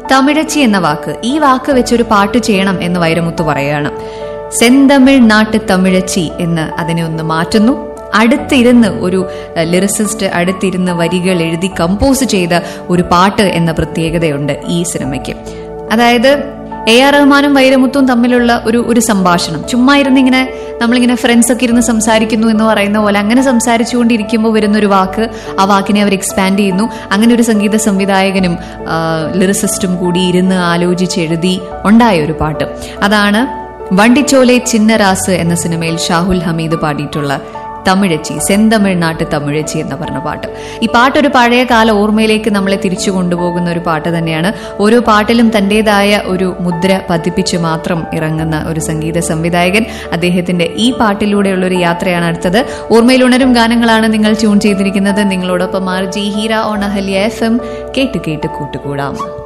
തമിഴച്ചി എന്ന വാക്ക് ഈ വാക്ക് വെച്ചൊരു പാട്ട് ചെയ്യണം എന്ന് വൈരമുത്തു പറയുകയാണ് സെന്തമിഴ് നാട്ട് തമിഴച്ചി എന്ന് അതിനെ ഒന്ന് മാറ്റുന്നു അടുത്തിരുന്ന് ഒരു ലിറിസിസ്റ്റ് അടുത്തിരുന്ന് വരികൾ എഴുതി കമ്പോസ് ചെയ്ത ഒരു പാട്ട് എന്ന പ്രത്യേകതയുണ്ട് ഈ സിനിമയ്ക്ക് അതായത് എ ആർ റഹ്മാനും വൈരമുത്തും തമ്മിലുള്ള ഒരു ഒരു സംഭാഷണം ചുമ്മാ ഇരുന്ന് ഇങ്ങനെ നമ്മളിങ്ങനെ ഫ്രണ്ട്സ് ഒക്കെ ഇരുന്ന് സംസാരിക്കുന്നു എന്ന് പറയുന്ന പോലെ അങ്ങനെ സംസാരിച്ചുകൊണ്ടിരിക്കുമ്പോൾ വരുന്ന ഒരു വാക്ക് ആ വാക്കിനെ അവർ എക്സ്പാൻഡ് ചെയ്യുന്നു അങ്ങനെ ഒരു സംഗീത സംവിധായകനും ലിറിസിസ്റ്റും കൂടി ഇരുന്ന് ആലോചിച്ച് എഴുതി ഉണ്ടായ ഒരു പാട്ട് അതാണ് വണ്ടിച്ചോലെ ചിന്നറാസ് എന്ന സിനിമയിൽ ഷാഹുൽ ഹമീദ് പാടിയിട്ടുള്ള തമിഴച്ചി സെന്തമിഴ്നാട്ട് തമിഴച്ചി എന്ന് പറഞ്ഞ പാട്ട് ഈ പാട്ടൊരു പഴയ കാല ഓർമ്മയിലേക്ക് നമ്മളെ തിരിച്ചു കൊണ്ടുപോകുന്ന ഒരു പാട്ട് തന്നെയാണ് ഓരോ പാട്ടിലും തന്റേതായ ഒരു മുദ്ര പതിപ്പിച്ച് മാത്രം ഇറങ്ങുന്ന ഒരു സംഗീത സംവിധായകൻ അദ്ദേഹത്തിന്റെ ഈ പാട്ടിലൂടെയുള്ള ഒരു യാത്രയാണ് അടുത്തത് ഓർമ്മയിൽ ഉണരും ഗാനങ്ങളാണ് നിങ്ങൾ ട്യൂൺ ചെയ്തിരിക്കുന്നത് നിങ്ങളോടൊപ്പം R J Heera on Ahalya F M കേട്ട് കേട്ട് കൂട്ടുകൂടാം